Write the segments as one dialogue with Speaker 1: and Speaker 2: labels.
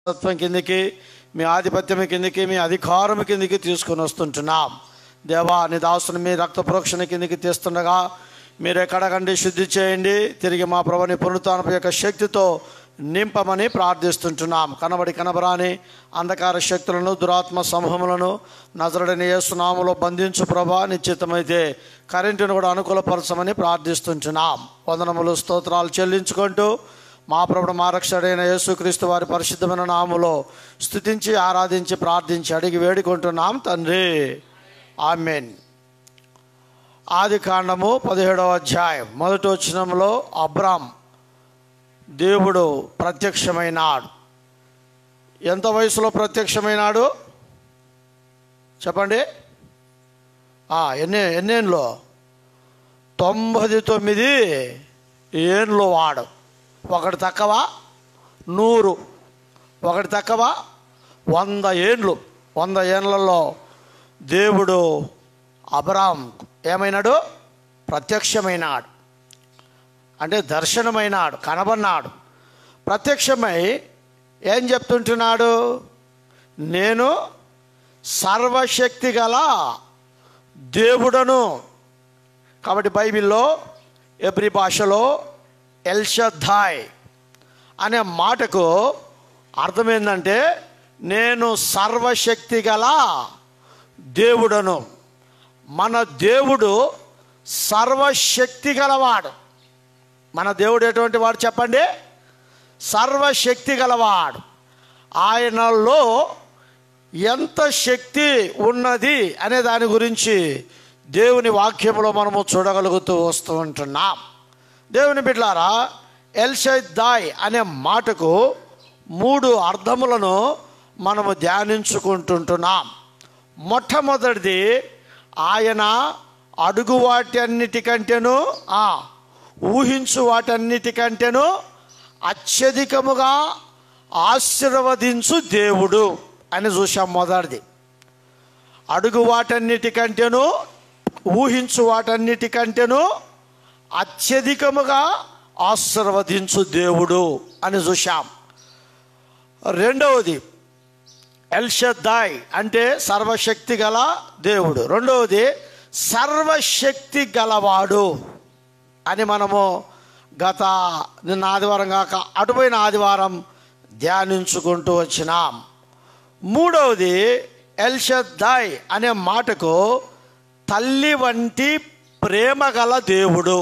Speaker 1: తత్వం కిందికి మీ ఆధిపత్యం కిందికి మీ అధికారం కిందికి తీసుకొని వస్తుంటున్నాం దేవా నీ దాసుని మీ రక్త ప్రోక్షణ కిందికి తీస్తుండగా మీరే కడగండి శుద్ధి చేయండి తిరిగి మా ప్రభుని పునరుత్నపు యొక్క శక్తితో నింపమని ప్రార్థిస్తుంటున్నాం కనబడి కనబరాని అంధకార శక్తులను దురాత్మ సమూహములను నజరడని యేసునాములో బంధించు ప్రభా నిశ్చితమైతే కరెంటును కూడా అనుకూలపరచమని ప్రార్థిస్తుంటున్నాం వందనములు స్తోత్రాలు చెల్లించుకుంటూ మా ప్రభుడు మా రక్షడైన యేసుక్రీస్తు వారి పరిశుద్ధమైన నాములో స్తుతించి ఆరాధించి ప్రార్థించి అడిగి వేడుకుంటున్నాం తండ్రి ఆమెన్ ఆది కాండము పదిహేడవ అధ్యాయం మొదటి వచనంలో అబ్రామ్ దేవుడు ప్రత్యక్షమైనాడు ఎంత వయసులో ప్రత్యక్షమైనాడు చెప్పండి ఆ, ఎన్ని ఎన్నేళ్ళు తొంభై తొమ్మిది ఏండ్లు వాడు ఒకటి తక్కువ నూరు ఒకటి తక్కువ వంద ఏండ్లు వంద ఏండ్లలో దేవుడు అబ్రాం ఏమైనాడు ప్రత్యక్షమైనాడు అంటే దర్శనమైనాడు కనబడినాడు ప్రత్యక్షమై ఏం చెప్తుంటున్నాడు నేను సర్వశక్తి గల దేవుడను కాబట్టి బైబిల్లో ఎబ్రి భాషలో ఎల్షద్ధాయ్ అనే మాటకు అర్థం ఏంటంటే నేను సర్వశక్తి గల దేవుడను మన దేవుడు సర్వశక్తి గలవాడు మన దేవుడు ఎటువంటి వాడు చెప్పండి సర్వశక్తి గలవాడు ఆయనలో ఎంత శక్తి ఉన్నది అనే దాని గురించి దేవుని వాక్యంలో మనము చూడగలుగుతూ వస్తూ ఉంటున్నాం దేవుని బిడ్లారా ఎల్షైదాయ్ అనే మాటకు మూడు అర్థములను మనము ధ్యానించుకుంటుంటున్నాం మొట్టమొదటిది ఆయన అడుగు వాటన్నిటికంటేను ఆ, ఊహించు వాటన్నిటికంటేను అత్యధికముగా ఆశీర్వదించు దేవుడు అని చూసాం మొదటిది అడుగు వాటన్నిటికంటేను ఊహించు వాటన్నిటికంటేను అత్యధికముగా ఆశీర్వదించు దేవుడు అని చూశాం రెండవది ఎల్షద్దాయ్ అంటే సర్వశక్తి గల దేవుడు రెండవది సర్వశక్తి గలవాడు అని మనము గత నిన్న ఆదివారం కాక అటుపోయిన ఆదివారం ధ్యానించుకుంటూ వచ్చినాం మూడవది ఎల్షద్దాయ్ అనే మాటకు తల్లి వంటి ప్రేమ గల దేవుడు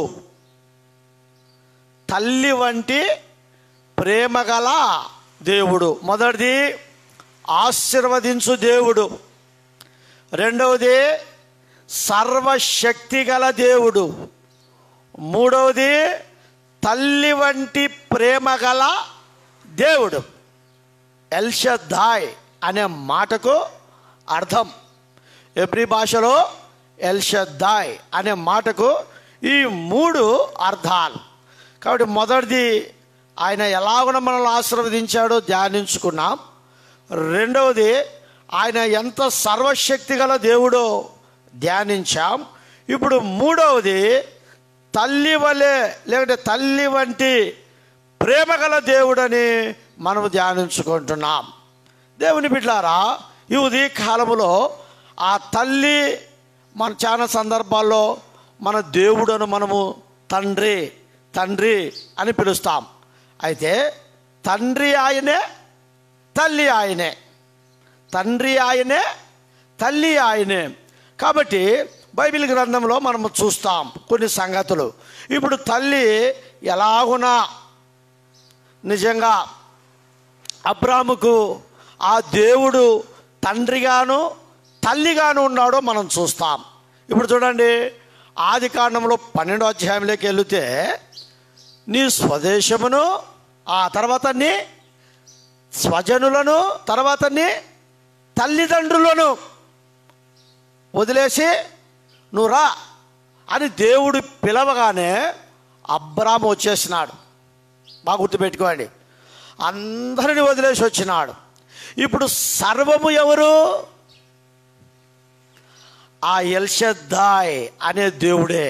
Speaker 1: తల్లి వంటి ప్రేమ గల దేవుడు మొదటిది ఆశీర్వదించు దేవుడు రెండవది సర్వశక్తి గల దేవుడు మూడవది తల్లి వంటి ప్రేమ గల దేవుడు ఎల్షద్దాయ్ అనే మాటకు అర్థం ఎబ్రి భాషలో ఎల్షద్దాయ్ అనే మాటకు ఈ మూడు అర్థాలు కాబట్టి మొదటిది ఆయన ఎలాగున మనల్ని ఆశీర్వదించాడో ధ్యానించుకున్నాం రెండవది ఆయన ఎంత సర్వశక్తి గల దేవుడో ధ్యానించాం ఇప్పుడు మూడవది తల్లి వలె లేకుంటే తల్లి వంటి ప్రేమ గల దేవుడని మనము ధ్యానించుకుంటున్నాం దేవుని బిడ్డారా ఈ ఉదయ కాలములో ఆ తల్లి మన చాలా సందర్భాల్లో మన దేవుడను మనము తండ్రి తండ్రి అని పిలుస్తాం అయితే తండ్రి ఆయనే తల్లి ఆయనే తండ్రి ఆయనే తల్లి ఆయనే కాబట్టి బైబిల్ గ్రంథంలో మనము చూస్తాం కొన్ని సంగతులు ఇప్పుడు తల్లి ఎలాగునా నిజంగా అబ్రాముకు ఆ దేవుడు తండ్రిగాను తల్లిగాను ఉన్నాడో మనం చూస్తాం ఇప్పుడు చూడండి ఆది కాండంలో పన్నెండో అధ్యాయంలోకి వెళితే నీ స్వదేశమును ఆ తర్వాత నీ స్వజనులను తర్వాత నీ తల్లిదండ్రులను వదిలేసి నువ్వు రా అని దేవుడు పిలవగానే అబ్రాము వచ్చేసినాడు బాగా గుర్తుపెట్టుకోండి అందరిని వదిలేసి వచ్చినాడు ఇప్పుడు సర్వము ఎవరు ఆ ఎల్షద్దాయ్ అనే దేవుడే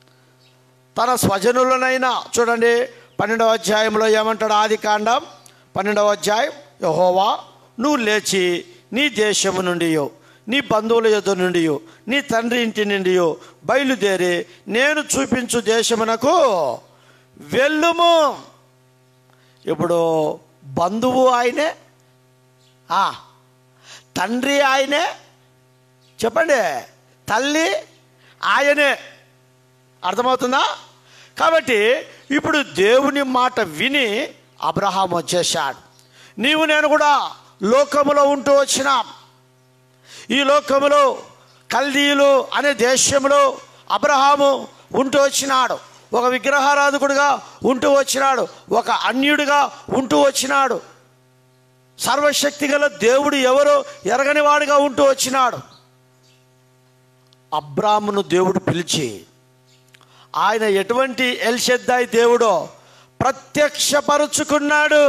Speaker 1: తన స్వజనులనైనా చూడండి పన్నెండవ అధ్యాయంలో ఏమంటాడు ఆది కాండం పన్నెండవ అధ్యాయం యహోవా నువ్వు లేచి నీ దేశము నుండి నీ బంధువుల యొద్ద నుండి నీ తండ్రి ఇంటి నుండి బయలుదేరి నేను చూపించు దేశమునకు వెళ్ళుము ఇప్పుడు బంధువు ఆయనే ఆ, తండ్రి ఆయనే చెప్పండి తల్లి ఆయనే అర్థమవుతుందా కాబట్టి ఇప్పుడు దేవుని మాట విని అబ్రహాం వచ్చేసాడు నీవు నేను కూడా లోకములో ఉంటూ వచ్చినాం ఈ లోకములో కల్దీయులు అనే దేశంలో అబ్రహాము ఉంటూ వచ్చినాడు ఒక విగ్రహారాధకుడిగా ఉంటూ వచ్చినాడు ఒక అన్యుడిగా ఉంటూ వచ్చినాడు సర్వశక్తి గల దేవుడు ఎవరో ఎరగని వాడిగా ఉంటూ వచ్చినాడు అబ్రామును దేవుడు పిలిచి ఆయన ఎటువంటి ఎల్షెద్దాయి దేవుడో ప్రత్యక్షపరుచుకున్నాడు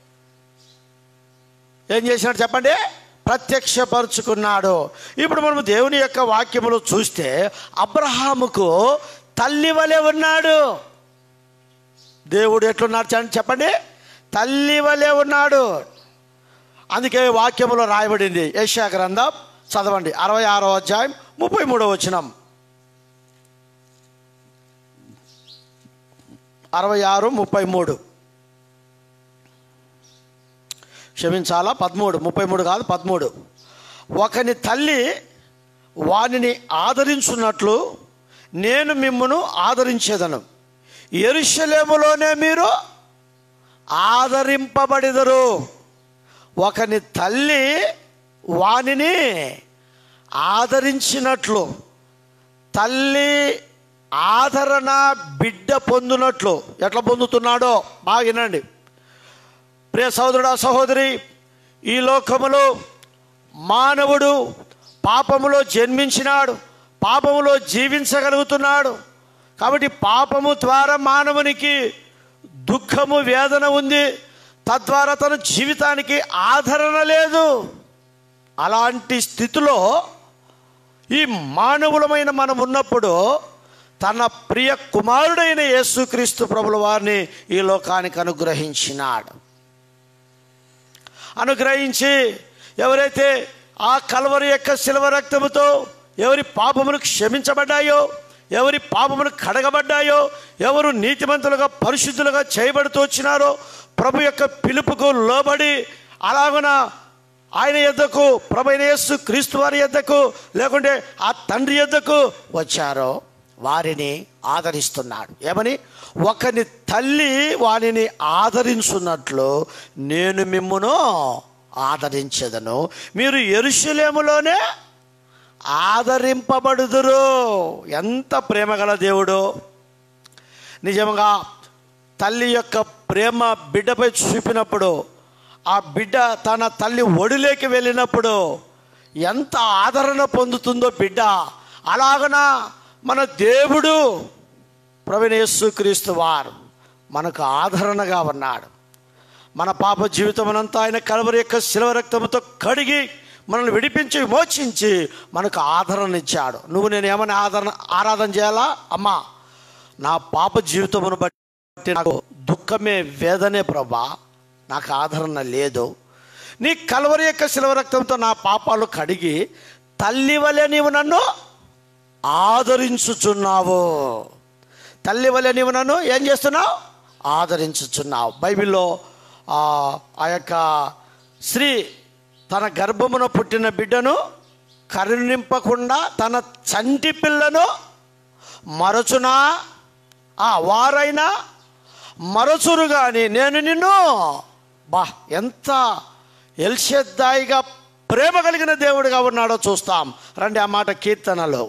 Speaker 1: ఏం చేసినాడు చెప్పండి ప్రత్యక్షపరుచుకున్నాడు ఇప్పుడు మనం దేవుని యొక్క వాక్యములు చూస్తే అబ్రహాముకు తల్లి వలె ఉన్నాడు దేవుడు ఎట్లున్నాడు చ- చెప్పండి తల్లి వలె ఉన్నాడు అందుకే వాక్యములో రాయబడింది ఏషియా గ్రంథం చదవండి అరవై ఆరో అధ్యాయం ముప్పై మూడో వచనం అరవై ఆరు ముప్పై మూడు క్షమించాలా పదమూడు ముప్పై మూడు కాదు పదమూడు ఒకని తల్లి వానిని ఆదరించున్నట్లు నేను మిమ్మును ఆదరించేదను ఎరుషలేములోనే మీరు ఆదరింపబడిదరు ఒకని తల్లి వానిని ఆదరించినట్లు తల్లి ఆదరణ బిడ్డ పొందునట్లు ఎట్లా పొందుతున్నాడో బాగా వినండి ప్రియ సహోదరుడా సహోదరి ఈ లోకములో మానవుడు పాపములో జన్మించినాడు పాపములో జీవించగలుగుతున్నాడు కాబట్టి పాపము ద్వారా మానవునికి దుఃఖము వేదన ఉంది తద్వారా తన జీవితానికి ఆదరణ లేదు అలాంటి స్థితిలో ఈ మానవులమైన మనం ఉన్నప్పుడు తన ప్రియ కుమారుడైన యేసుక్రీస్తు ప్రభుల వారిని ఈ లోకానికి అనుగ్రహించినాడు అనుగ్రహించి ఎవరైతే ఆ కలవరి యొక్క శిలవ రక్తముతో ఎవరి పాపములు క్షమించబడ్డాయో ఎవరి పాపములు కడగబడ్డాయో ఎవరు నీతిమంతులుగా పరిశుద్ధులుగా చేయబడుతూ వచ్చినారో ప్రభు యొక్క పిలుపుకు లోబడి అలాగున ఆయన యొద్దకు ప్రభు అయిన యేసు క్రీస్తు వారి యొద్దకు లేకుంటే ఆ తండ్రి యొద్దకు వచ్చారో వారిని ఆదరిస్తున్నాడు ఏమని ఒకని తల్లి వారిని ఆదరించున్నట్లు నేను మిమ్మును ఆదరించదను మీరు ఎరుషులేములోనే ఆదరింపబడుదురు ఎంత ప్రేమగల దేవుడు నిజంగా తల్లి యొక్క ప్రేమ బిడ్డపై చూపినప్పుడు ఆ బిడ్డ తన తల్లి ఒడిలోకి వెళ్ళినప్పుడు ఎంత ఆదరణ పొందుతుందో బిడ్డ అలాగన మన దేవుడు ప్రవీణేశ్వ క్రీస్తు వారు మనకు ఆదరణగా ఉన్నాడు మన పాప జీవితమునంతా ఆయన కలవరి యొక్క శిలవ రక్తముతో కడిగి మనల్ని విడిపించి విమోచించి మనకు ఆదరణ ఇచ్చాడు నువ్వు నేను ఏమైనా ఆదరణ ఆరాధన చేయాలా అమ్మా నా పాప జీవితమును బట్టి నాకు దుఃఖమే వేదనే ప్రభా నాకు ఆదరణ లేదు నీ కలవరి యొక్క శిలవ రక్తంతో నా పాపాలు కడిగి తల్లి వలె నీవు నన్ను ఆదరించుచున్నావు తల్లి వలె నీవు నన్ను ఏం చేస్తున్నావు ఆదరించుచున్నావు బైబిల్లో ఆ ఆ యొక్క స్త్రీ తన గర్భమున పుట్టిన బిడ్డను కరుణింపకుండా తన చంటి పిల్లను మరచునా ఆ వారైనా మరచురు కానీ నేను నిన్ను బా ఎంత ఎల్షెద్దాయిగా ప్రేమ కలిగిన దేవుడిగా ఉన్నాడో చూస్తాం రండి ఆ మాట కీర్తనలో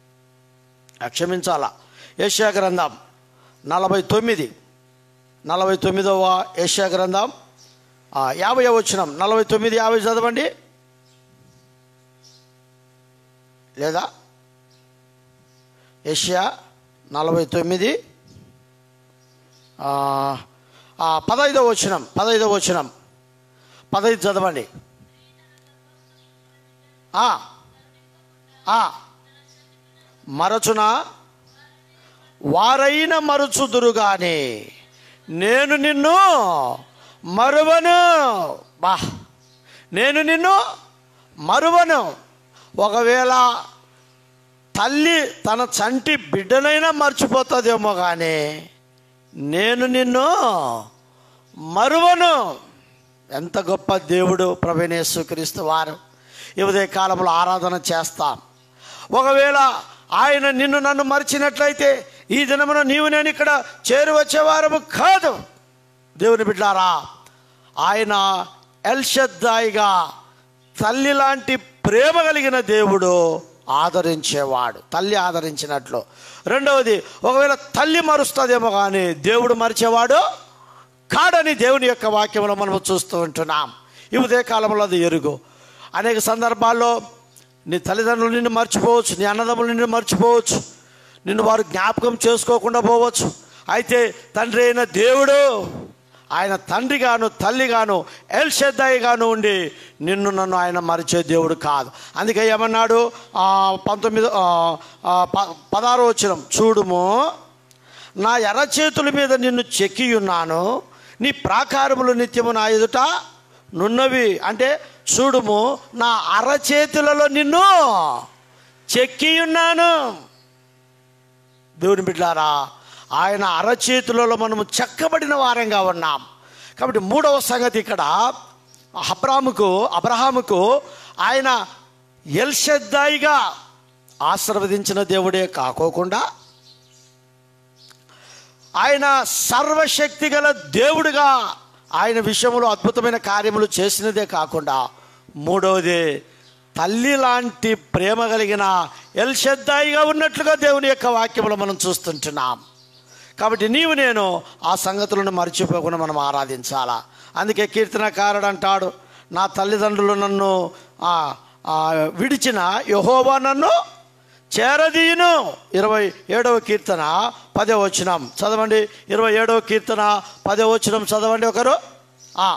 Speaker 1: ఆ, క్షమించాలా ఏషియా గ్రంథం నలభై తొమ్మిది నలభై తొమ్మిదవ ఏషియా గ్రంథం ఆ, యాభై వచ్చినం నలభై తొమ్మిది యాభై చదవండి లేదా ఏషియా నలభై తొమ్మిది ఆ, ఆ, పదైదవ వచనం పదైదవ వచనం పదైదు చదవండి ఆ, ఆ, మరచున వారైన మరచుదురు గాని నేను నిన్ను మరువను బా నేను నిన్ను మరువను ఒకవేళ తల్లి తన చంటి బిడ్డనైనా మర్చిపోతుందేమో కానీ నేను నిన్ను మరువను ఎంత గొప్ప దేవుడు ప్రవీణేశ్వక్రీస్తు వారు ఈ ఉదయ కాలంలో ఆరాధన చేస్తాం ఒకవేళ ఆయన నిన్ను నన్ను మరిచినట్లయితే ఈ దినమున నీవు నేను ఇక్కడ చేరు వచ్చేవారము కాదు దేవుని బిడ్డారా ఆయన ఎల్షద్దాయిగా తల్లి లాంటి ప్రేమ కలిగిన దేవుడు ఆదరించేవాడు తల్లి ఆదరించినట్లు రెండవది ఒకవేళ తల్లి మరుస్తుందేమో కానీ దేవుడు మరిచేవాడు కాడని దేవుని యొక్క వాక్యంలో మనం చూస్తూ ఉంటున్నాం ఈ ఉదయ కాలంలో అది ఎరుగు అనేక సందర్భాల్లో నీ తల్లిదండ్రులు నిన్ను మర్చిపోవచ్చు నీ అన్నదమ్ములు నిన్ను మర్చిపోవచ్చు నిన్ను వారు జ్ఞాపకం చేసుకోకుండా పోవచ్చు అయితే తండ్రి అయిన దేవుడు ఆయన తండ్రిగాను తల్లిగాను ఎల్షెద్దాయిగాను ఉండి నిన్ను నన్ను ఆయన మరిచే దేవుడు కాదు అందుకే ఏమన్నాడు ఆ, పంతొమ్మిది ఆ, ఆ, ప- పదహారో వచ్చిన చూడుము నా ఎర్ర చేతుల మీద నిన్ను చెక్కి ఉన్నాను నీ ప్రాకారములు నిత్యము నా ఎదుట నున్నవి అంటే చూడుము నా అరచేతులలో నిన్ను చెక్కి ఉన్నాను దేవుని బిడ్డారా ఆయన అరచేతులలో మనము చెక్కబడిన వారంగా ఉన్నాం కాబట్టి మూడవ సంగతి ఇక్కడ అబ్రాముకు అబ్రహాముకు ఆయన ఎల్షద్దాయిగా ఆశీర్వదించిన దేవుడే కాకోకుండా ఆయన సర్వశక్తి గల దేవుడుగా ఆయన విషయంలో అద్భుతమైన కార్యములు చేసినదే కాకుండా మూడవది తల్లి లాంటి ప్రేమ కలిగిన ఎల్షద్దాయిగా ఉన్నట్లుగా దేవుని యొక్క వాక్యములు మనం చూస్తుంటున్నాం కాబట్టి నీవు నేను ఆ సంగతులను మర్చిపోకుండా మనం ఆరాధించాలా అందుకే కీర్తనకారుడు అంటాడు నా తల్లిదండ్రులు నన్ను ఆ, ఆ, విడిచిన యహోవా నన్ను చేరదీయును ఇరవై ఏడవ కీర్తన పదే వచనం చదవండి ఇరవై ఏడవ కీర్తన పదే వచనం చదవండి ఒకరు ఆ.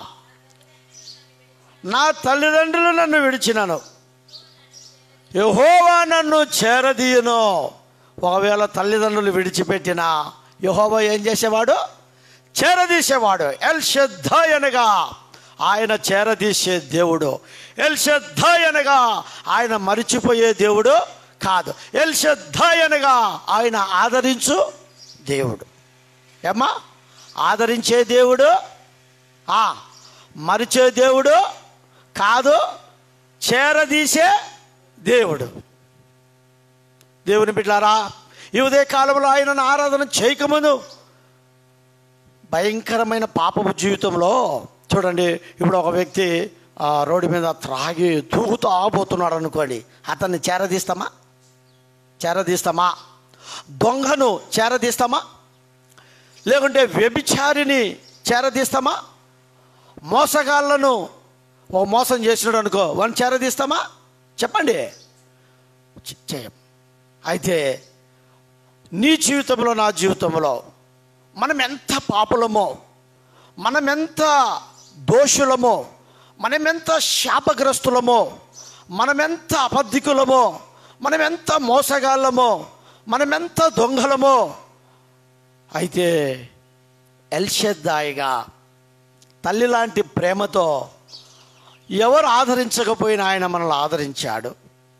Speaker 1: నా తల్లిదండ్రులు నన్ను విడిచినను యహోవా నన్ను చేరదీయును ఒకవేళ తల్లిదండ్రులు విడిచిపెట్టిన యహోవా ఏం చేసేవాడు చేరదీసేవాడు ఎల్ అనగా ఆయన చేరదీసే దేవుడు ఎల్ అనగా ఆయన మరిచిపోయే దేవుడు కాదు ఎల్ అనగా ఆయన ఆదరించు దేవుడు ఏమ్మా ఆదరించే దేవుడు ఆ, మరిచే దేవుడు కాదు చేరదీసే దేవుడు దేవుని బిడ్డారా ఈ ఉదయ కాలంలో ఆయనను ఆరాధన చేయకముందు భయంకరమైన పాపపు జీవితంలో చూడండి ఇప్పుడు ఒక వ్యక్తి ఆ, రోడ్డు మీద త్రాగి తూగుతూ ఆపోతున్నాడు అనుకోండి అతన్ని చేరదీస్తామా చేరదీస్తామా దొంగను చేరదీస్తామా లేకుంటే వ్యభిచారిని చేరదీస్తామా మోసగాళ్ళను ఓ మోసం చేసినాడు అనుకో వాడిని చేరదీస్తామా చెప్పండి చే- చేయం అయితే నీ జీవితంలో నా జీవితంలో మనం ఎంత పాపులమో మనం ఎంత దోషులమో మనం ఎంత శాపగ్రస్తులమో మనం ఎంత అబద్ధికులమో మనం ఎంత మోసగాళ్ళమో మనం ఎంత దొంగలమో అయితే ఎల్షెద్దాయిగా తల్లి లాంటి ప్రేమతో ఎవరు ఆదరించకపోయినా ఆయన మనల్ని ఆదరించాడు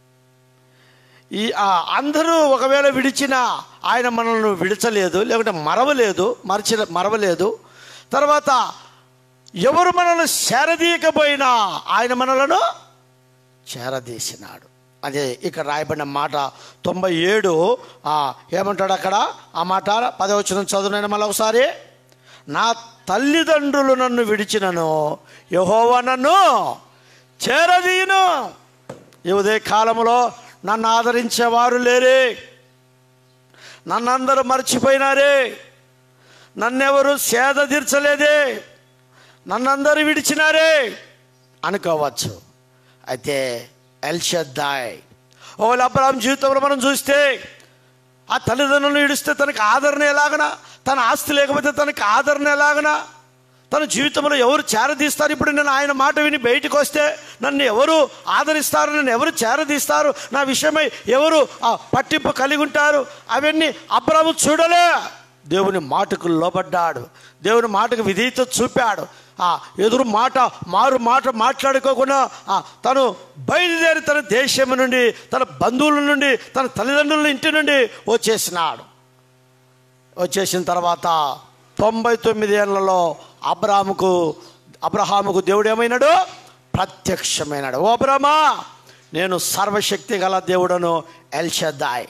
Speaker 1: ఈ ఆ, అందరూ ఒకవేళ విడిచినా ఆయన మనల్ని విడిచలేదు లేకుంటే మరవలేదు మరచిన మరవలేదు తర్వాత ఎవరు మనల్ని చేరదీయకపోయినా ఆయన మనలను చేరదీసినాడు అదే ఇక్కడ రాయబడిన మాట తొంభై ఏడు ఆ, ఏమంటాడు అక్కడ ఆ మాట పదవచనం చదువునైనా మళ్ళీ ఒకసారి నా తల్లిదండ్రులు నన్ను విడిచినను యహోవా నన్ను చేరదీయును ఈ ఉదయ కాలంలో నన్ను ఆదరించేవారు లేరే నన్నందరూ మర్చిపోయినారే నన్నెవరు సేద తీర్చలేదే నన్నందరూ విడిచినారే అనుకోవచ్చు అయితే ఎల్షద్దాయ్ ఓ అబ్రాహం జీవితంలో మనం చూస్తే ఆ తల్లిదండ్రులను విడిస్తే తనకి ఆదరణ ఎలాగనా తన ఆస్తి లేకపోతే తనకి ఆదరణ ఎలాగనా తన జీవితంలో ఎవరు చేరదీస్తారు ఇప్పుడు నేను ఆయన మాట విని బయటకు వస్తే నన్ను ఎవరు ఆదరిస్తారు నన్ను ఎవరు చేరదీస్తారు నా విషయమై ఎవరు ఆ పట్టింపు కలిగి ఉంటారు అవన్నీ అబ్రాము చూడలే దేవుని మాటకు లోబడ్డాడు దేవుని మాటకు విధేయత చూపాడు ఆ ఎదురు మాట మారు మాట మాట్లాడుకోకుండా ఆ, తను బయలుదేరి తన దేశం నుండి తన బంధువుల నుండి తన తల్లిదండ్రుల ఇంటి నుండి వచ్చేసినాడు వచ్చేసిన తర్వాత తొంభై తొమ్మిది ఏళ్లలో అబ్రాహాముకు అబ్రహాముకు దేవుడు ఏమైనాడు ప్రత్యక్షమైనాడు ఓ అబ్రహమా నేను సర్వశక్తి గల దేవుడను ఎల్షద్దాయ్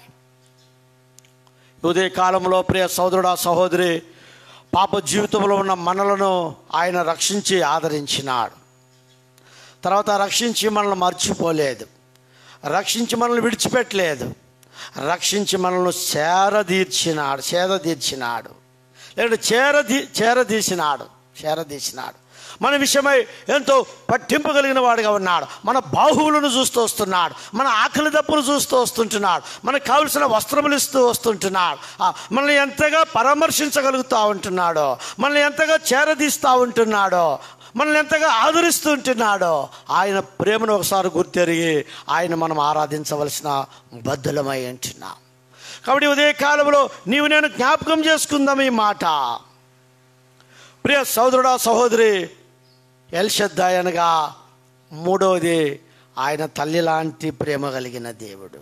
Speaker 1: ఉదయ కాలంలో ప్రియ సోదరుడా సహోదరి పాప జీవితంలో ఉన్న మనలను ఆయన రక్షించి ఆదరించినాడు తర్వాత రక్షించి మనల్ని మర్చిపోలేదు రక్షించి మనల్ని విడిచిపెట్టలేదు రక్షించి మనల్ని చేరదీర్చినాడు చేరదీర్చినాడు లేదంటే చేరదీ చేరదీసినాడు చేరదీసినాడు మన విషయమై ఎంతో పట్టింపు కలిగిన వాడిగా ఉన్నాడు మన బాహువులను చూస్తూ వస్తున్నాడు మన ఆకలి దప్పులు చూస్తూ వస్తుంటున్నాడు మనకు కావలసిన వస్త్రములు ఇస్తూ వస్తుంటున్నాడు ఆ, మనల్ని ఎంతగా పరామర్శించగలుగుతూ ఉంటున్నాడో మనల్ని ఎంతగా చేరదీస్తూ ఉంటున్నాడో మనల్ని ఎంతగా ఆదరిస్తూ ఉంటున్నాడో ఆయన ప్రేమను ఒకసారి గుర్తెరిగి ఆయన మనం ఆరాధించవలసిన బద్ధులమై ఉంటున్నాం కాబట్టి ఉదయ కాలంలో నీవు నేను జ్ఞాపకం చేసుకుందాం ఈ మాట ప్రియ సోదరుడా సహోదరి ఎల్షద్దాయ్ అనగా మూడవది ఆయన తల్లి లాంటి ప్రేమ కలిగిన దేవుడు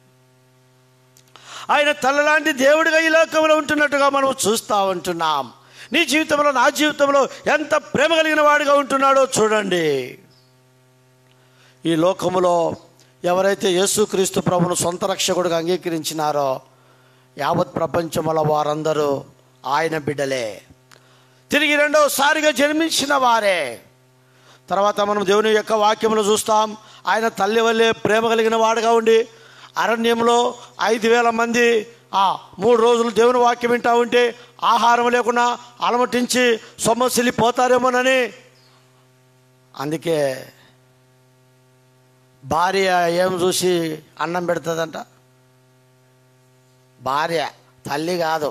Speaker 1: ఆయన తల్లి లాంటి దేవుడిగా ఈ లోకంలో ఉంటున్నట్టుగా మనం చూస్తూ ఉంటున్నాం నీ జీవితంలో నా జీవితంలో ఎంత ప్రేమ కలిగిన వాడిగా ఉంటున్నాడో చూడండి ఈ లోకములో ఎవరైతే యేసుక్రీస్తు ప్రభును సొంత రక్షకుడిగా అంగీకరించినారో యావత్ ప్రపంచముల వారందరూ ఆయన బిడ్డలే తిరిగి రెండోసారిగా జన్మించిన వారే తర్వాత మనం దేవుని యొక్క వాక్యములు చూస్తాం ఆయన తల్లి వల్లే ప్రేమ కలిగిన వాడుగా ఉండి అరణ్యంలో ఐదు వేల మంది ఆ మూడు రోజులు దేవుని వాక్యం వింటా ఉంటే ఆహారం లేకుండా అలమటించి సొమ్మసిల్లి పోతారేమోనని అందుకే భార్య ఏం చూసి అన్నం పెడుతుందంట భార్య తల్లి కాదు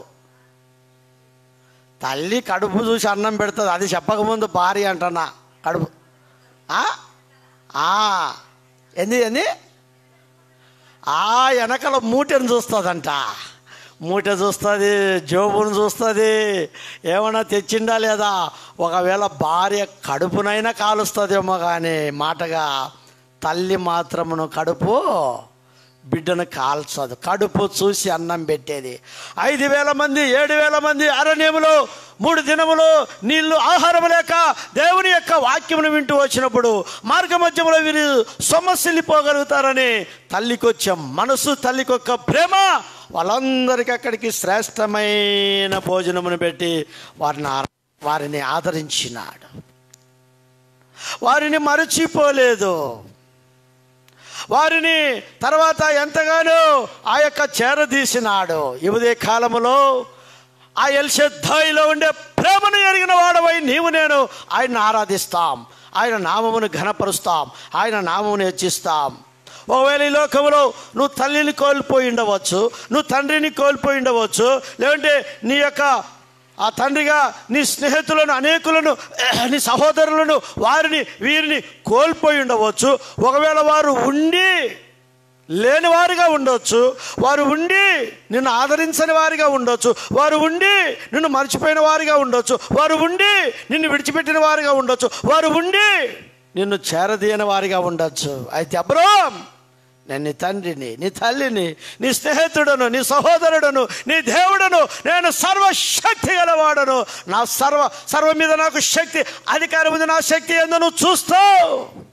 Speaker 1: తల్లి కడుపు చూసి అన్నం పెడుతుంది అది చెప్పకముందు భార్య అంటున్నా కడుపు ఆ? ఆ. ఏంది ఏంది ఆ వెనకల మూటను చూస్తుందంట మూట చూస్తుంది జోబును చూస్తుంది ఏమన్నా తెచ్చిండా లేదా ఒకవేళ భార్య కడుపునైనా కాలుస్తుందేమో కానీ మాటగా తల్లి మాత్రమును కడుపు బిడ్డను కాల్చదు కడుపు చూసి అన్నం పెట్టేది ఐదు వేల మంది ఏడు వేల మంది అరణ్యములో మూడు దినములు నీళ్లు ఆహారం లేక దేవుని యొక్క వాక్యమును వింటూ వచ్చినప్పుడు మార్గ మధ్యములో వీరు సొమ్మసిల్లిపోగలుగుతారని తల్లికి వచ్చే మనసు తల్లికి యొక్క ప్రేమ వాళ్ళందరికీ అక్కడికి శ్రేష్టమైన భోజనమును పెట్టి వారిని ఆ- వారిని ఆదరించినాడు వారిని మరచిపోలేదు వారిని తర్వాత ఎంతగానో ఆ యొక్క చేరదీసినాడు ఇవదే కాలములో ఆ ఎల్షద్ధాయిలో ఉండే ప్రేమను ఎరిగిన వాడవై నీవు నేను ఆయన ఆరాధిస్తాం ఆయన నామమును ఘనపరుస్తాం ఆయన నామమును హెచ్చిస్తాం ఒకవేళ ఈ లోకంలో నువ్వు తల్లిని కోల్పోయి ఉండవచ్చు నువ్వు తండ్రిని కోల్పోయి ఉండవచ్చు లేదంటే నీ యొక్క ఆ తండ్రిగా నీ స్నేహితులను అనేకులను నీ సహోదరులను వారిని వీరిని కోల్పోయి ఉండవచ్చు ఒకవేళ వారు ఉండి లేని వారిగా ఉండొచ్చు వారు ఉండి నిన్ను ఆదరించని వారిగా ఉండొచ్చు వారు ఉండి నిన్ను మర్చిపోయిన వారిగా ఉండొచ్చు వారు ఉండి నిన్ను విడిచిపెట్టిన వారిగా ఉండొచ్చు వారు ఉండి నిన్ను చేరదీయని వారిగా ఉండొచ్చు అయితే అబ్రహం నేను నీ తండ్రిని నీ తల్లిని నీ స్నేహితుడను నీ సహోదరుడను నీ దేవుడను నేను సర్వశక్తి గలవాడను నా సర్వ సర్వ మీద నాకు శక్తి అధికారం ఉంది నా శక్తి ఎందు నువ్వు చూస్తావు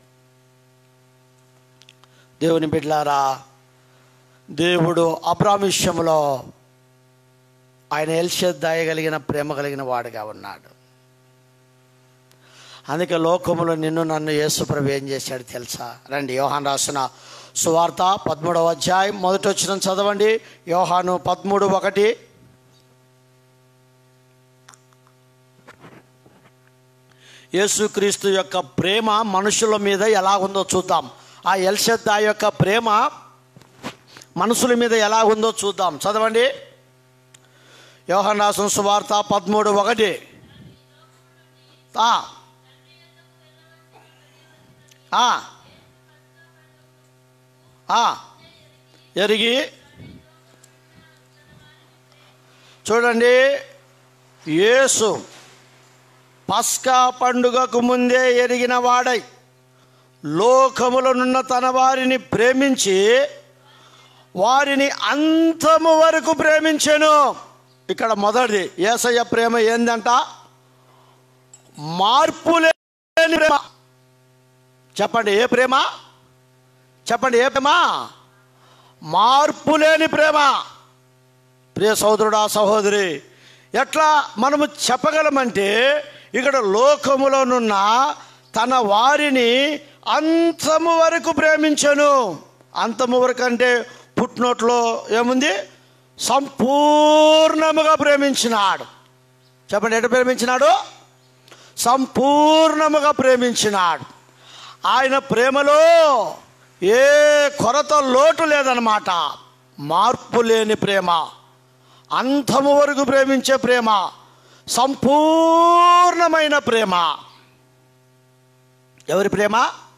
Speaker 1: దేవుని బిడ్లారా దేవుడు అబ్రాహం విషయంలో ఆయన ఎల్షద్దాయ కలిగిన ప్రేమ కలిగిన వాడుగా ఉన్నాడు అందుకే లోకములో నిన్ను నన్ను యేసుప్రభు ఏం చేశాడు తెలుసా రండి యోహాన్ రాసిన సువార్త పదమూడవ అధ్యాయం మొదటి వచ్చిన చదవండి యోహాను పదమూడు ఒకటి యేసుక్రీస్తు యొక్క ప్రేమ మనుషుల మీద ఎలా ఉందో చూద్దాం ఆ ఎల్షద్దా యొక్క ప్రేమ మనుషుల మీద ఎలా ఉందో చూద్దాం చదవండి యోహాన్ రాసిన సువార్త పదమూడు ఒకటి ఆ. ఆ. ఆ. ఎరిగి చూడండి యేసు పస్కా పండుగకు ముందే ఎరిగిన వాడై లోకములనున్న తన వారిని ప్రేమించి వారిని అంతము వరకు ప్రేమించెను ఇక్కడ మొదటిది ఏసయ్య ప్రేమ ఏందంట మార్పు లేని ప్రేమ చెప్పండి ఏ ప్రేమ చెప్పండి ఏ ప్రేమ మార్పు లేని ప్రేమ ప్రియ సోదరుడా సహోదరి ఎట్లా మనము చెప్పగలమంటే ఇక్కడ లోకములోనున్న తన వారిని అంతము వరకు ప్రేమించను అంతము వరకు అంటే పుట్టినోట్లో ఏముంది సంపూర్ణముగా ప్రేమించినాడు చెప్పండి ఎట్లా ప్రేమించినాడు సంపూర్ణముగా ప్రేమించినాడు ఆయన ప్రేమలో ఏ కొరత లోటు లేదన్నమాట మార్పు లేని ప్రేమ అంతము వరకు ప్రేమించే ప్రేమ సంపూర్ణమైన ప్రేమ ఎవరి ప్రేమ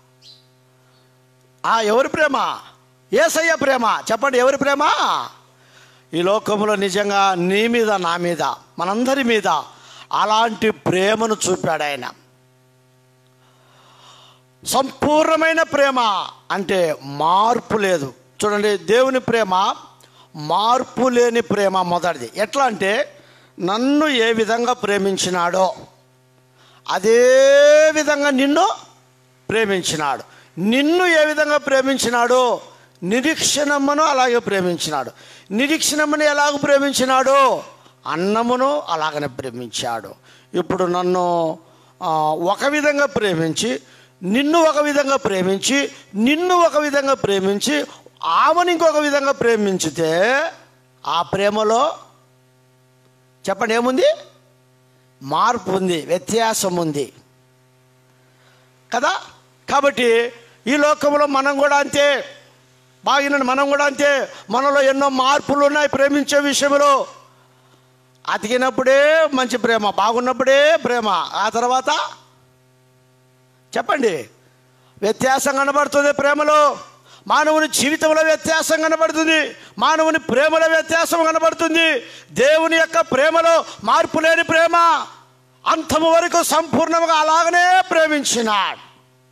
Speaker 1: ఆ ఎవరి ప్రేమ ఏసయ్య ప్రేమ చెప్పండి ఎవరి ప్రేమ ఈ లోకంలో నిజంగా నీ మీద నా మీద మనందరి మీద అలాంటి ప్రేమను చూపాడు ఆయన సంపూర్ణమైన ప్రేమ అంటే మార్పు లేదు చూడండి దేవుని ప్రేమ మార్పు లేని ప్రేమ మొదటిది ఎట్లా అంటే నన్ను ఏ విధంగా ప్రేమించినాడో అదే విధంగా నిన్ను ప్రేమించినాడు నిన్ను ఏ విధంగా ప్రేమించినాడో నిరీక్షణమ్మను అలాగే ప్రేమించినాడు నిరీక్షణమ్మను ఎలాగ ప్రేమించినాడో అన్నమును అలాగనే ప్రేమించాడు ఇప్పుడు నన్ను ఆ, ఒక విధంగా ప్రేమించి నిన్ను ఒక విధంగా ప్రేమించి నిన్ను ఒక విధంగా ప్రేమించి ఆమెను ఇంకొక విధంగా ప్రేమించితే ఆ ప్రేమలో చెప్పండి ఏముంది మార్పు ఉంది వ్యత్యాసం ఉంది కదా కాబట్టి ఈ లోకంలో మనం కూడా అంతే బాగిన మనం కూడా అంతే మనలో ఎన్నో మార్పులు ఉన్నాయి ప్రేమించే విషయంలో అతికినప్పుడే మంచి ప్రేమ బాగున్నప్పుడే ప్రేమ ఆ తర్వాత చెప్పండి వ్యత్యాసం కనబడుతుంది ప్రేమలో మానవుని జీవితంలో వ్యత్యాసం కనబడుతుంది మానవుని ప్రేమలో వ్యత్యాసం కనబడుతుంది దేవుని యొక్క ప్రేమలో మార్పు లేని ప్రేమ అంతము వరకు సంపూర్ణంగా అలాగనే ప్రేమించినాడు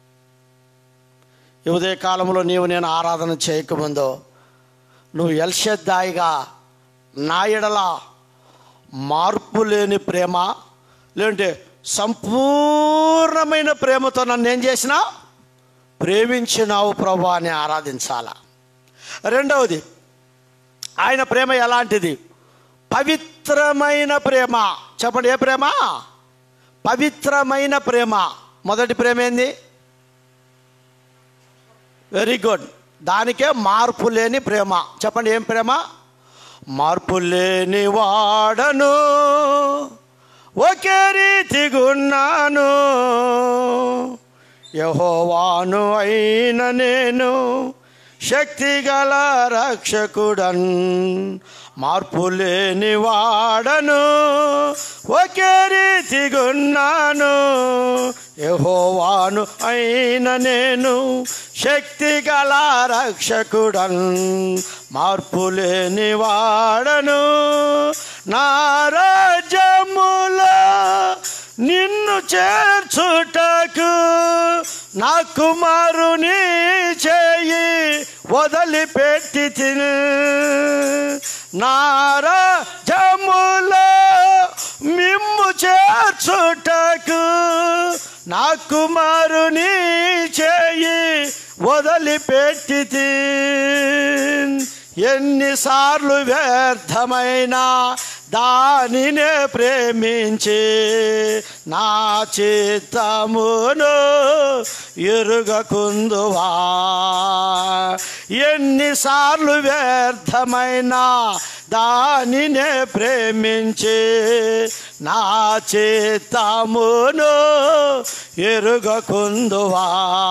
Speaker 1: ఈ ఉదయ కాలంలో నీవు నేను ఆరాధన చేయకముందు నువ్వు ఎల్షద్దాయిగా నా ఎడల మార్పు లేని ప్రేమ లేదంటే సంపూర్ణమైన ప్రేమతో నన్ను ఏం చేసినా ప్రేమించినావు ప్రభు అని ఆరాధించాల రెండవది ఆయన ప్రేమ ఎలాంటిది పవిత్రమైన ప్రేమ చెప్పండి ఏ ప్రేమ పవిత్రమైన ప్రేమ మొదటి ప్రేమ ఏంది వెరీ గుడ్ దానికే మార్పు లేని ప్రేమ చెప్పండి ఏం ప్రేమ మార్పు లేని వాడను ఒకే రీతిగున్నాను యహోవాను అయిన నేను శక్తిగల రక్షకుడన్ మార్పు లేని వాడను ఒకే రీతిగున్నాను యహోవాను అయిన నేను శక్తిగల రక్షకుడన్ మార్పు లేని వాడను నా రాజ్యములో నిన్ను చేర్చుటకు నా కుమారుని చేయి వదిలిపెట్టి తిను నారా జములో మిమ్ము చేర్చుటకు నా కుమారుని చేయి వదిలిపెట్టి తిన్. ఎన్నిసార్లు వ్యర్థమైన దానినే ప్రేమించి నా చిత్తమును ఎరుగకుందువా ఎన్నిసార్లు వ్యర్థమైన దానినే ప్రేమించి నా చిత్తమును ఎరుగకుందువా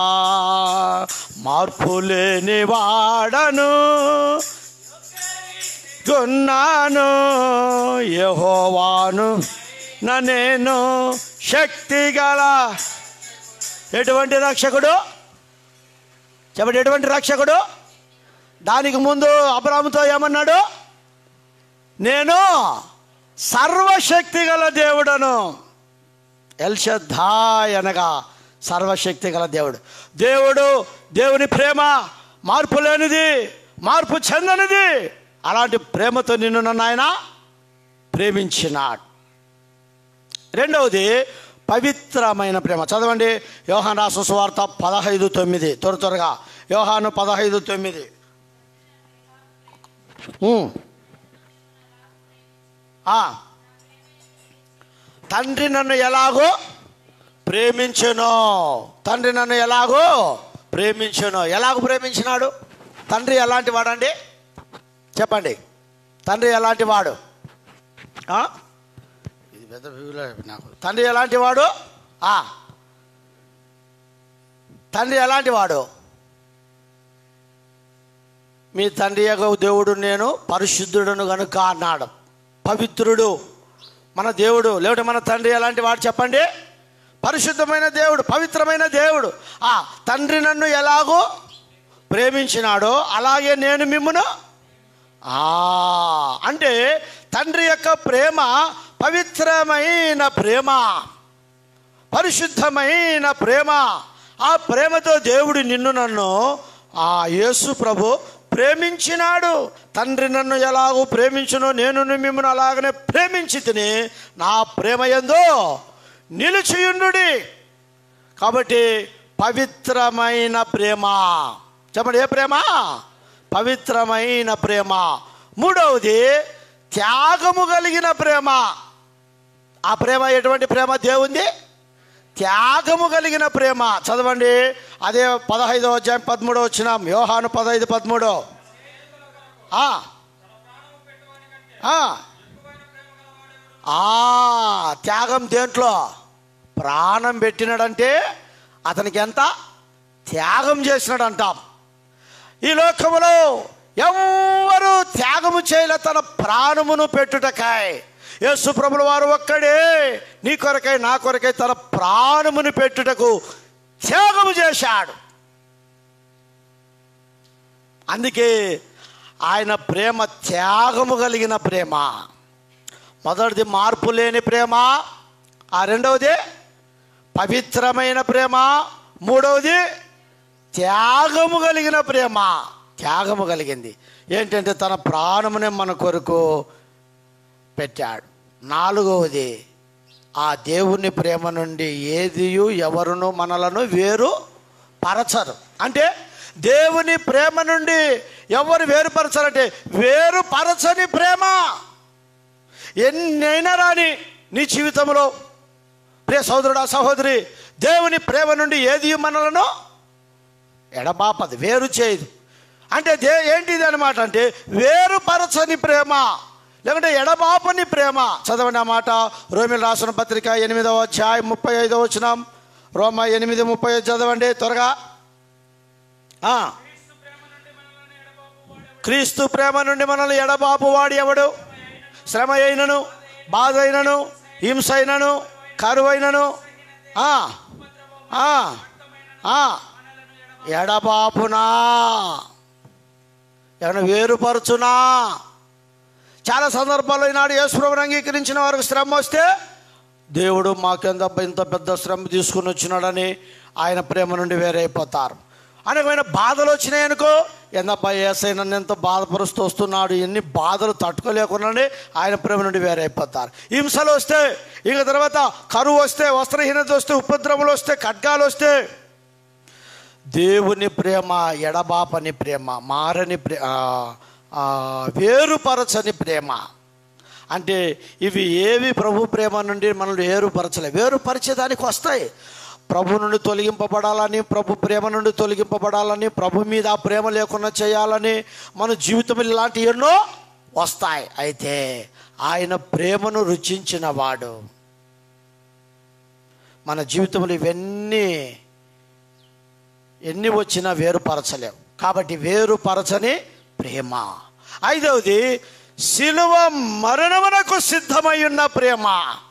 Speaker 1: మార్పు లేని వాడను కొన్నాను యహోవాను నా నేను శక్తిగల ఎటువంటి రక్షకుడు చెప్పండి ఎటువంటి రక్షకుడు దానికి ముందు అబ్రాముతో ఏమన్నాడు నేను సర్వశక్తి గల దేవుడను ఎల్షద్ధాయ్ అనగా సర్వశక్తి గల దేవుడు దేవుడు దేవుని ప్రేమ మార్పు లేనిది మార్పు చెందనిది అలాంటి ప్రేమతో నిన్ను నన్ను ఆయన ప్రేమించినాడు రెండవది పవిత్రమైన ప్రేమ చదవండి యోహాన్ రాసిన సువార్త పదహైదు తొమ్మిది త్వర త్వరగా యోహాను పదహైదు తొమ్మిది ఉమ్. ఆ. తండ్రి నన్ను ఎలాగో ప్రేమించును తండ్రి నన్ను ఎలాగో ప్రేమించును ఎలాగో ప్రేమించినాడు తండ్రి ఎలాంటి వాడండి చెప్పండి తండ్రి ఎలాంటి వాడు ఆ? ఇది పెద్ద వివరణ నాకు తండ్రి ఎలాంటి వాడు ఆ. తండ్రి ఎలాంటి వాడు మీ తండ్రి యొక్క దేవుడు నేను పరిశుద్ధుడును గనుక అన్నాడు పవిత్రుడు మన దేవుడు లేకపోతే మన తండ్రి ఎలాంటి వాడు చెప్పండి పరిశుద్ధమైన దేవుడు పవిత్రమైన దేవుడు ఆ తండ్రి నన్ను ఎలాగో ప్రేమించినాడో అలాగే నేను మిమ్మును ఆ, అంటే తండ్రి యొక్క ప్రేమ పవిత్రమైన ప్రేమ పరిశుద్ధమైన ప్రేమ ఆ ప్రేమతో దేవుడు నిన్ను నన్ను ఆ యేసు ప్రభు ప్రేమించినాడు తండ్రి నన్ను ఎలాగో ప్రేమించునో నేను మిమ్మల్ని అలాగనే ప్రేమించి తిని నా ప్రేమ ఎందో నిలిచియుండు కాబట్టి పవిత్రమైన ప్రేమ చెప్పండి ఏ ప్రేమ పవిత్రమైన ప్రేమ మూడవది త్యాగము కలిగిన ప్రేమ ఆ ప్రేమ ఎటువంటి ప్రేమ దేవుంది త్యాగము కలిగిన ప్రేమ చదవండి అదే పదహైదో అధ్యాయం పదమూడో వచ్చినాం యోహాను పదహైదు పదమూడో ఆ. ఆ. ఆ, త్యాగం దేంట్లో ప్రాణం పెట్టినాడంటే అతనికి ఎంత త్యాగం చేసినాడు అంటాం ఈ లోకములో ఎవ్వరు త్యాగము చేయలే తన ప్రాణమును పెట్టుటకాయ్ యేసు ప్రభుల వారు ఒక్కడే నీ కొరకై నా కొరకై తన ప్రాణమును పెట్టుటకు త్యాగము చేశాడు అందుకే ఆయన ప్రేమ త్యాగము కలిగిన ప్రేమ మొదటిది మార్పు లేని ప్రేమ ఆ రెండవది పవిత్రమైన ప్రేమ మూడవది త్యాగము కలిగిన ప్రేమ త్యాగము కలిగింది ఏంటంటే తన ప్రాణమునే మన కొరకు పెట్టాడు నాలుగవది ఆ దేవుని ప్రేమ నుండి ఏదియు ఎవరును మనలను వేరు పరచరు అంటే దేవుని ప్రేమ నుండి ఎవరు వేరుపరచరంటే వేరు పరచని ప్రేమ ఎన్నైనా రాని నీ జీవితంలో ప్రియ సోదరుడా సహోదరి దేవుని ప్రేమ నుండి ఏది మనలను ఎడబాపది వేరు చేయదు అంటే దే ఏంటిది అనమాట అంటే వేరుపరచని ప్రేమ లేకుంటే ఎడబాపని ప్రేమ చదవండి ఆ మాట రోమిల్ రాసిన పత్రిక ఎనిమిదవ అధ్యాయం ముప్పై ఐదవ వచ్చినాం రోమ ఎనిమిది ముప్పై ఐదు చదవండి త్వరగా ఆ. క్రీస్తు ప్రేమ నుండి మనల్ని ఎడబాపు వాడు ఎవడు శ్రమ అయినను బాధ అయినను హింస అయినను కరువైనను ఆ, ఆ, ఆ, ఎడబాపునా ఏమైనా వేరుపరచునా చాలా సందర్భాల్లో ఈనాడు యేసుప్రభుని అంగీకరించిన వారికి శ్రమ వస్తే దేవుడు మాకెంత ఇంత పెద్ద శ్రమ తీసుకుని వచ్చినాడని ఆయన ప్రేమ నుండి వేరైపోతారు అనేకమైన బాధలు వచ్చినాయనుకో ఎందబ్బా ఏసై నన్ను ఎంత బాధపరుస్తూ వస్తున్నాడు ఎన్ని బాధలు తట్టుకోలేకుండానే ఆయన ప్రేమ నుండి వేరైపోతారు హింసలు వస్తే ఇక తర్వాత కరువు వస్తే వస్త్రహీనత వస్తే ఉపద్రవములు వస్తే ఖడ్గాలు వస్తే దేవుని ప్రేమ ఎడబాపని ప్రేమ మారని ప్రే ఆ, ఆ, వేరుపరచని ప్రేమ అంటే ఇవి ఏవి ప్రభు ప్రేమ నుండి మనల్ని వేరుపరచలే వేరుపరిచేదానికి వస్తాయి ప్రభు నుండి తొలగింపబడాలని ప్రభు ప్రేమ నుండి తొలగింపబడాలని ప్రభు మీద ఆ ప్రేమ లేకుండా చేయాలని మన జీవితం ఇలాంటి ఎన్నో వస్తాయి అయితే ఆయన ప్రేమను రుచించిన వాడు మన జీవితంలో ఇవన్నీ ఎన్ని వచ్చినా వేరుపరచలేవు కాబట్టి వేరుపరచని ప్రేమ ఐదవది శిలువ మరణమునకు సిద్ధమై ఉన్న ప్రేమ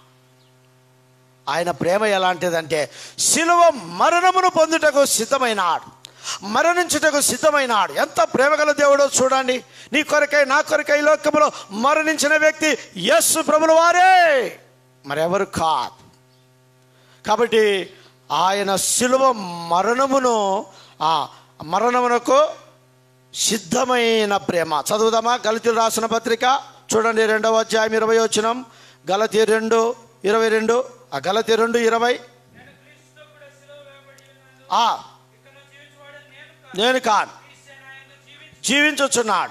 Speaker 1: ఆయన ప్రేమ ఎలాంటిదంటే శిలువ మరణమును పొందుటకు సిద్ధమైనాడు మరణించుటకు సిద్ధమైనాడు ఎంత ప్రేమగల దేవుడో చూడండి నీ కొరకై నా కొరకై ఈ లోకములో మరణించిన వ్యక్తి యస్సు ప్రభుల వారే మరెవరు కాదు కాబట్టి ఆయన శిలువ మరణమును ఆ మరణమునకు సిద్ధమైన ప్రేమ చదువుదామా గలతీలు రాసిన పత్రిక చూడండి రెండవ అధ్యాయం ఇరవై వచ్చినం గలతీ రెండు ఇరవై రెండు ఆ గలతీ రెండు ఇరవై ఆ నేను కాను జీవించుచున్నాడు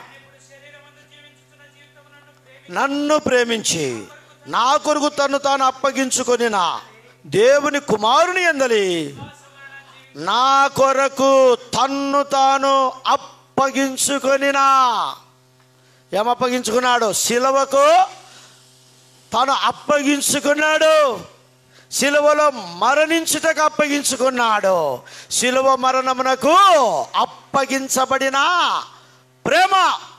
Speaker 1: నన్ను ప్రేమించి నా కొరకు తను తాను అప్పగించుకొని నా దేవుని కుమారుని ఎందలి నా కొరకు తన్ను తాను అప్పగించుకొనినా ఏమప్పగించుకున్నాడు శిలవకు తను అప్పగించుకున్నాడు శిలువలో మరణించుటకు అప్పగించుకున్నాడు శిలువ మరణమునకు అప్పగించబడిన ప్రేమ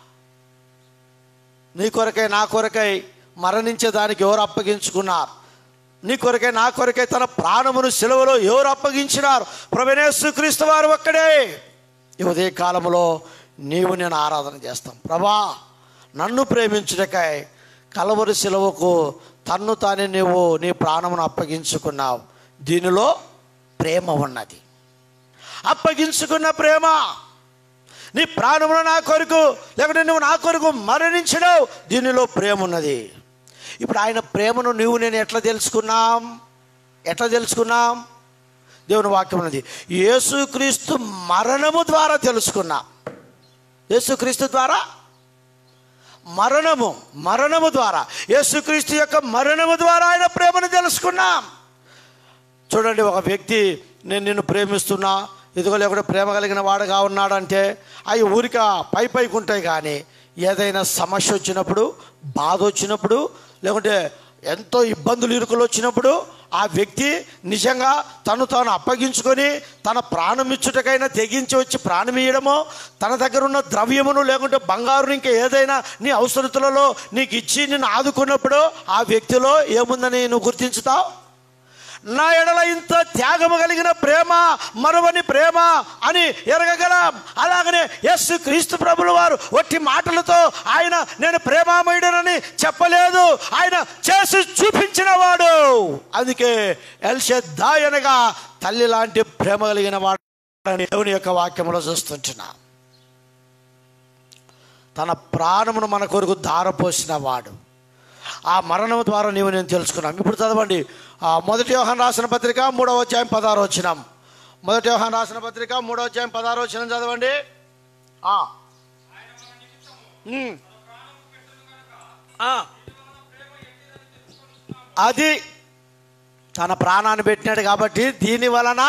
Speaker 1: నీ కొరకై నా కొరకై మరణించేదానికి ఎవరు అప్పగించుకున్నారు నీ కొరకై నా కొరకై తన ప్రాణమును సెలవులో ఎవరు అప్పగించినారు ప్రభనేసు క్రీస్తు వారు ఒక్కడే ఈ ఉదయ కాలంలో నీవు నేను ఆరాధన చేస్తాం ప్రభా నన్ను ప్రేమించుటకై కలవరి సెలవుకు తన్ను తానే నీవు నీ ప్రాణమును అప్పగించుకున్నావు దీనిలో ప్రేమ ఉన్నది అప్పగించుకున్న ప్రేమ నీ ప్రాణమును నా కొరకు లేకుంటే నువ్వు నా కొరకు మరణించడావు దీనిలో ప్రేమ ఉన్నది ఇప్పుడు ఆయన ప్రేమను నువ్వు నేను ఎట్లా తెలుసుకున్నాం ఎట్లా తెలుసుకున్నాం దేవుని వాక్యం ఉన్నది యేసుక్రీస్తు మరణము ద్వారా తెలుసుకున్నాం యేసుక్రీస్తు ద్వారా మరణము మరణము ద్వారా యేసుక్రీస్తు యొక్క మరణము ద్వారా ఆయన ప్రేమను తెలుసుకున్నాం చూడండి ఒక వ్యక్తి నేను నిన్ను ప్రేమిస్తున్నా ఇదిగో లేకుండా ప్రేమ కలిగిన వాడుగా ఉన్నాడంటే అవి ఊరిక పై పైకి ఉంటాయి కానీ ఏదైనా సమస్య వచ్చినప్పుడు బాధ వచ్చినప్పుడు లేకుంటే ఎంతో ఇబ్బందులు ఇరుకులు వచ్చినప్పుడు ఆ వ్యక్తి నిజంగా తను తాను అప్పగించుకొని తన ప్రాణం ఇచ్చుటకైనా తెగించి వచ్చి ప్రాణం ఇయ్యడమో తన దగ్గర ఉన్న ద్రవ్యమును లేకుంటే బంగారు ఇంకా ఏదైనా నీ అవసరతులలో నీకు ఇచ్చి నిన్ను ఆదుకున్నప్పుడు ఆ వ్యక్తిలో ఏముందని నువ్వు గుర్తించుతావు నా ఎడల ఇంత త్యాగము కలిగిన ప్రేమ మరువని ప్రేమ అని ఎరగగలం అలాగనే యస్సు క్రీస్తు ప్రభుల వారు ఒట్టి మాటలతో ఆయన నేను ప్రేమామయుడనని చెప్పలేదు ఆయన చేసి చూపించిన వాడు అందుకే ఎల్షద్దాయ్ అనగా తల్లి లాంటి ప్రేమ కలిగిన వాడని దేవుని యొక్క వాక్యంలో చూస్తుంటున్నా తన ప్రాణమును మన కొరకు ధారపోసిన వాడు ఆ మరణం ద్వారా నీవు నేను తెలుసుకున్నాం ఇప్పుడు చదవండి ఆ మొదటి వ్యవహారం రాసిన పత్రిక మూడవ అధ్యాయం పదహారు వచ్చినాం మొదటి వ్యవహారం రాసిన పత్రిక మూడవ అధ్యాయం పదహారు వచ్చినాం చదవండి ఆ. ఉమ్. ఆ. అది తన ప్రాణాన్ని పెట్టినాడు కాబట్టి దీని వలన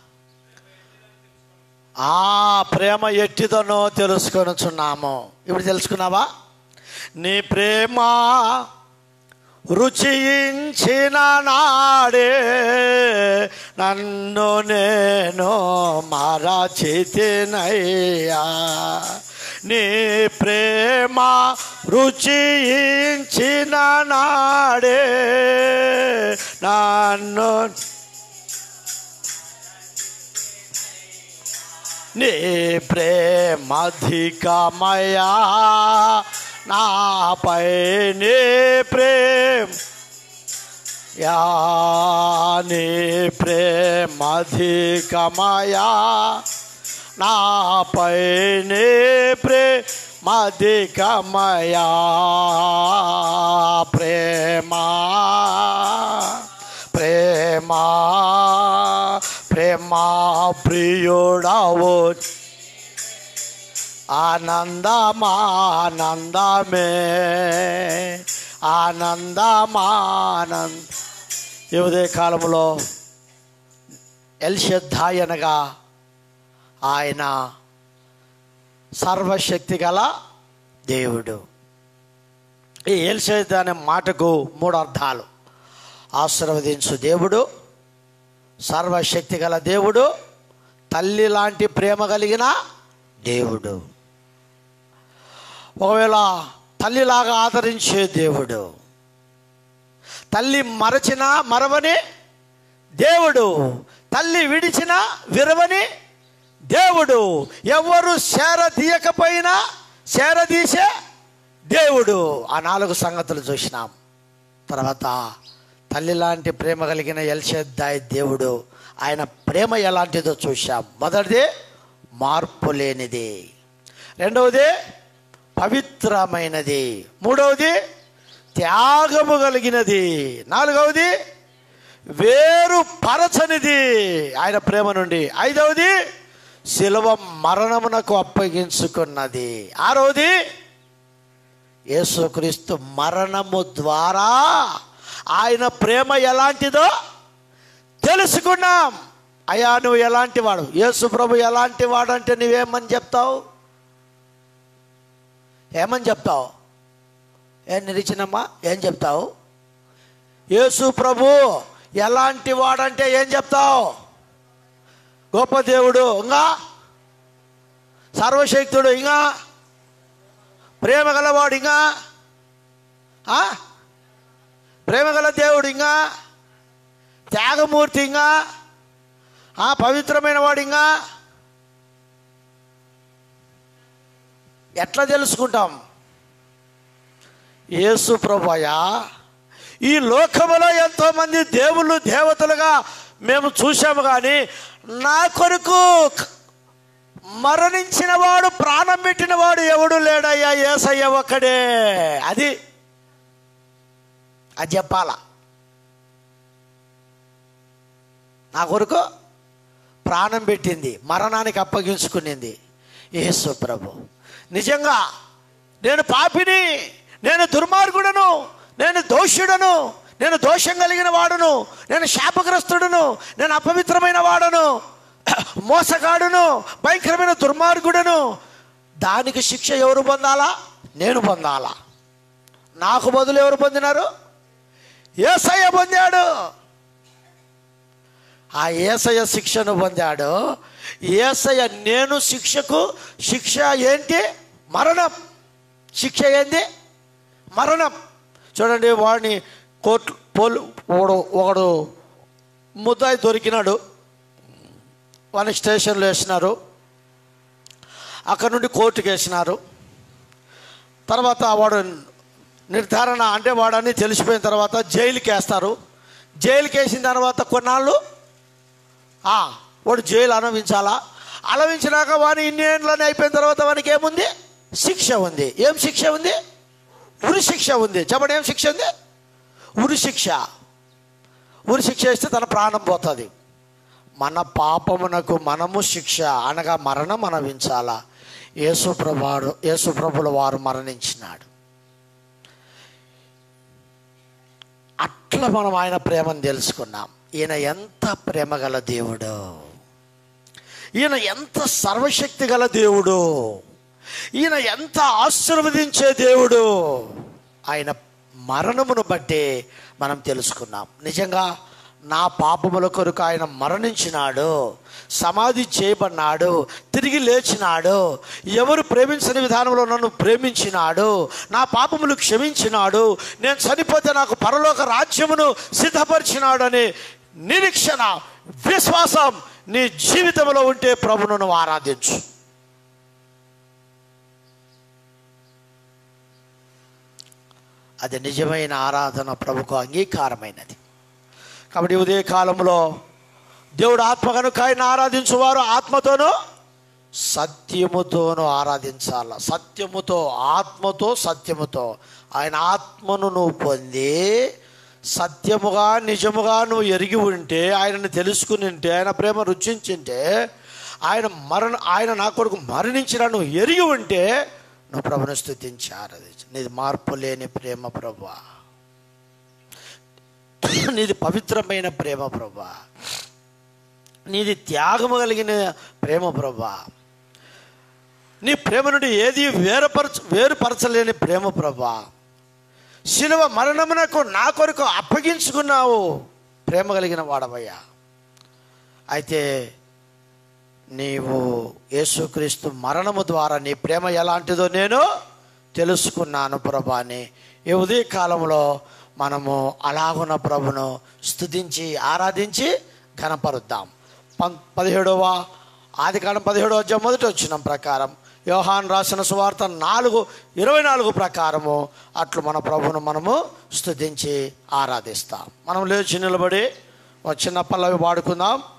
Speaker 1: ఆ ప్రేమ ఎట్టిదనో తెలుసుకొనుచున్నాము ఇప్పుడు తెలుసుకున్నావా నీ ప్రేమ రుచించిన నాడే నన్ను నేను మరచితినయ్యా నీ ప్రేమ రుచించిన నాడే నన్ను నీ ప్రేమధికమయా నాపై నీ ప్రేమ యా నీ ప్రేమధికమయా నాపై నీ ప్రేమధికమయా ప్రేమా ప్రేమా ప్రేమా ప్రియుడవు ఆనందమానందమే ఆనందమానంద ఈ ఉదయ కాలంలో ఎల్షద్ధాయ్ అనగా ఆయన సర్వశక్తి గల దేవుడు ఈ ఎల్షద్ అనే మాటకు మూడు అర్థాలు ఆశీర్వదించు దేవుడు సర్వశక్తి గల దేవుడు తల్లి లాంటి ప్రేమ కలిగిన దేవుడు ఒకవేళ తల్లిలాగా ఆదరించే దేవుడు తల్లి మరచిన మరవని దేవుడు తల్లి విడిచిన విరవని దేవుడు ఎవరు చేరదీయకపోయినా చేరదీసే దేవుడు ఆ నాలుగు సంగతులు చూసినాం తర్వాత తల్లి లాంటి ప్రేమ కలిగిన ఎల్షెద్దాయ్ దేవుడు ఆయన ప్రేమ ఎలాంటిదో చూశాం మొదటిది మార్పు లేనిది రెండవది పవిత్రమైనది మూడవది త్యాగము కలిగినది నాలుగవది వేరు పరచనిది ఆయన ప్రేమ నుండి ఐదవది శిలువ మరణమునకు అప్పగించుకున్నది ఆరవది యేసుక్రీస్తు మరణము ద్వారా ఆయన ప్రేమ ఎలాంటిదో తెలుసుకున్నాం అయ్యా నువ్వు ఎలాంటి వాడు యేసు ప్రభు ఎలాంటి వాడు అంటే నువ్వేమని చెప్తావు ఏమని చెప్తావు ఏం నిరీచనమ్మా ఏం చెప్తావు యేసు ప్రభు ఎలాంటి వాడంటే ఏం చెప్తావు గొప్ప దేవుడు ఇంకా సర్వశక్తుడు ఇంకా ప్రేమ గలవాడు ఇంకా ఆ? ప్రేమ గల దేవుడు ఇంకా త్యాగమూర్తి ఇంకా ఆ, పవిత్రమైన వాడు ఇంకా ఎట్లా తెలుసుకుంటాం యేసు ప్రభుయా ఈ లోకములో ఎంతోమంది దేవుళ్ళు దేవతలుగా మేము చూసాము కానీ నా కొరకు మరణించిన వాడు ప్రాణం పెట్టిన వాడు ఎవడు లేడయ్యా ఏసయ్య ఒక్కడే అది అది చెప్పాలా నా కొరకు ప్రాణం పెట్టింది మరణానికి అప్పగించుకునింది యేసు ప్రభు నిజంగా నేను పాపిని నేను దుర్మార్గుడను నేను దోషుడను నేను దోషం కలిగిన వాడును నేను శాపగ్రస్తుడును నేను అపవిత్రమైన వాడను మోసగాడును భయంకరమైన దుర్మార్గుడను దానికి శిక్ష ఎవరు పొందాలా నేను పొందాలా నాకు బదులు ఎవరు పొందినారు ఏసయ్య పొందాడు ఆ ఏసయ్య శిక్షను పొందాడు ఏసయ్య నేను శిక్షకు శిక్ష ఏంటి మరణం శిక్ష ఏంది మరణం చూడండి వాడిని కోర్టు పోలు ఒకడు ఒకడు ముద్దాయి దొరికినాడు వాడిని స్టేషన్లో వేసినారు అక్కడ నుండి కోర్టుకు వేసినారు తర్వాత వాడు నిర్ధారణ అంటే వాడని తెలిసిపోయిన తర్వాత జైలుకి వేస్తారు జైలుకి వేసిన తర్వాత కొన్నాళ్ళు ఆ, వాడు జైలు అనుభవించాలా అనుభవించినాక వాని ఇన్నేళ్ళని అయిపోయిన తర్వాత వానికి ఏముంది శిక్ష ఉంది ఏం శిక్ష ఉంది ఉరి శిక్ష ఉంది చెప్పండి ఏం శిక్ష ఉంది ఉరి శిక్ష ఉరి శిక్ష ఇస్తే తన ప్రాణం పోతుంది మన పాపమునకు మనము శిక్ష అనగా మరణం అనుభవించాలా యేసుప్రభాడు యేసుప్రభుల వారు మరణించినాడు అట్లా మనం ఆయన ప్రేమను తెలుసుకున్నాం ఈయన ఎంత ప్రేమ గల దేవుడు ఈయన ఎంత సర్వశక్తి గల దేవుడు ఈయన ఎంత ఆశీర్వదించే దేవుడు ఆయన మరణమును బట్టి మనం తెలుసుకున్నాం నిజంగా నా పాపముల కొరకు ఆయన మరణించినాడు సమాధి చేయబడినాడు తిరిగి లేచినాడు ఎవరు ప్రేమించని విధానంలో నన్ను ప్రేమించినాడు నా పాపములు క్షమించినాడు నేను చనిపోతే నాకు పరలోక రాజ్యమును సిద్ధపరిచినాడు అనే నిరీక్షణ విశ్వాసం నీ జీవితంలో ఉంటే ప్రభును నువ్వు ఆరాధించు అది నిజమైన ఆరాధన ప్రభుకు అంగీకారమైనది కాబట్టి ఉదయ కాలంలో దేవుడు ఆత్మ కనుక ఆయన ఆరాధించువారు ఆత్మతోనూ సత్యముతోనూ ఆరాధించాల సత్యముతో ఆత్మతో సత్యముతో ఆయన ఆత్మను నువ్వు పొంది సత్యముగా నిజముగా నువ్వు ఎరిగి ఉంటే ఆయనను తెలుసుకుని ఉంటే ఆయన ప్రేమ రుచించింటే ఆయన మరణ ఆయన నా కొడుకు మరణించిన నువ్వు ఎరిగి ఉంటే నువ్వు ప్రభుని స్థుతించి ఆరాధించు నీది మార్పు లేని ప్రేమ ప్రభా నీది పవిత్రమైన ప్రేమ ప్రభా నీది త్యాగము కలిగిన ప్రేమ ప్రభా నీ ప్రేమ నుండి ఏది వేరుపరచ వేరుపరచలేని ప్రేమ ప్రభా శిలువ మరణమునకు నా కొరకు అప్పగించుకున్నావు ప్రేమ కలిగిన వాడవయ్యా అయితే నీవు యేసుక్రీస్తు మరణము ద్వారా నీ ప్రేమ ఎలాంటిదో నేను తెలుసుకున్నాను ప్రభా అని ఈ ఉదయ కాలంలో మనము అలాగున్న ప్రభును స్తుతించి ఆరాధించి ఘనపరుద్దాం పం పదిహేడవ ఆది కాలం పదిహేడవ అధ్యాయం మొదటి వచ్చిన ప్రకారం యోహాన్ రాసిన సువార్త నాలుగు ఇరవై నాలుగు ప్రకారము అట్లు మన ప్రభువును మనము స్తుతించి ఆరాధిస్తాం మనం లేచి నిలబడి ఒక చిన్న పల్లవి పాడుకుందాం